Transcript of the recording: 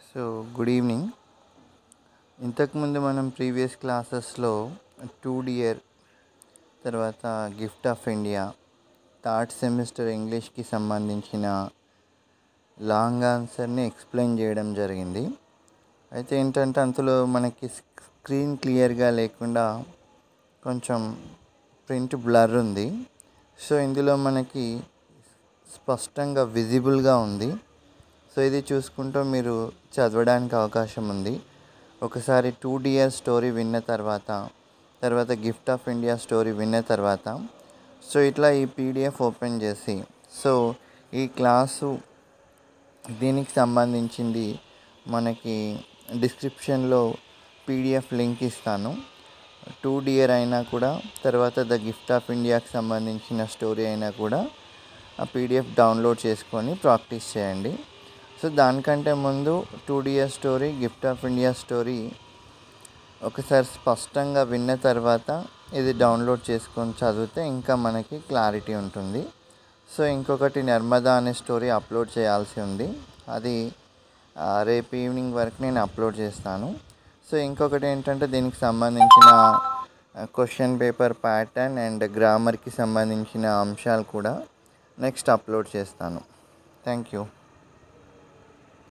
so good evening ఇంతకుముందు మనం previous క్లాసెస్లో టూ డియర్ తర్వాత gift of India third semester ఇంగ్లీష్కి సంబంధించిన లాంగ్ ఆన్సర్ని ఎక్స్ప్లెయిన్ చేయడం జరిగింది అయితే ఏంటంటే అందులో మనకి స్క్రీన్ క్లియర్గా లేకుండా కొంచెం ప్రింట్ బ్లర్ ఉంది సో ఇందులో మనకి స్పష్టంగా విజిబుల్గా ఉంది సో ఇది చూసుకుంటూ మీరు చదవడానికి అవకాశం ఉంది ఒకసారి టూ డియర్ స్టోరీ విన్న తర్వాత తర్వాత గిఫ్ట్ ఆఫ్ ఇండియా స్టోరీ విన్న తర్వాత సో ఇట్లా ఈ పీడిఎఫ్ ఓపెన్ చేసి సో ఈ క్లాసు దీనికి సంబంధించింది మనకి డిస్క్రిప్షన్లో పీడిఎఫ్ లింక్ ఇస్తాను టూ డియర్ అయినా కూడా తర్వాత ద గిఫ్ట్ ఆఫ్ ఇండియాకి సంబంధించిన స్టోరీ అయినా కూడా ఆ పీడిఎఫ్ డౌన్లోడ్ చేసుకొని ప్రాక్టీస్ చేయండి సో దానికంటే ముందు to dear story gift of India story ఒకసారి స్పష్టంగా విన్న తర్వాత ఇది డౌన్లోడ్ చేసుకొని చదివితే ఇంకా మనకి క్లారిటీ ఉంటుంది సో ఇంకొకటి నర్మదా అనే స్టోరీ అప్లోడ్ చేయాల్సి ఉంది అది ఆ, రేపు ఈవినింగ్ వరకు నేను అప్లోడ్ చేస్తాను సో ఇంకొకటి ఏంటంటే దీనికి సంబంధించిన క్వశ్చన్ పేపర్ ప్యాటర్న్ అండ్ గ్రామర్కి సంబంధించిన అంశాలు కూడా నెక్స్ట్ అప్లోడ్ చేస్తాను థ్యాంక్ యూ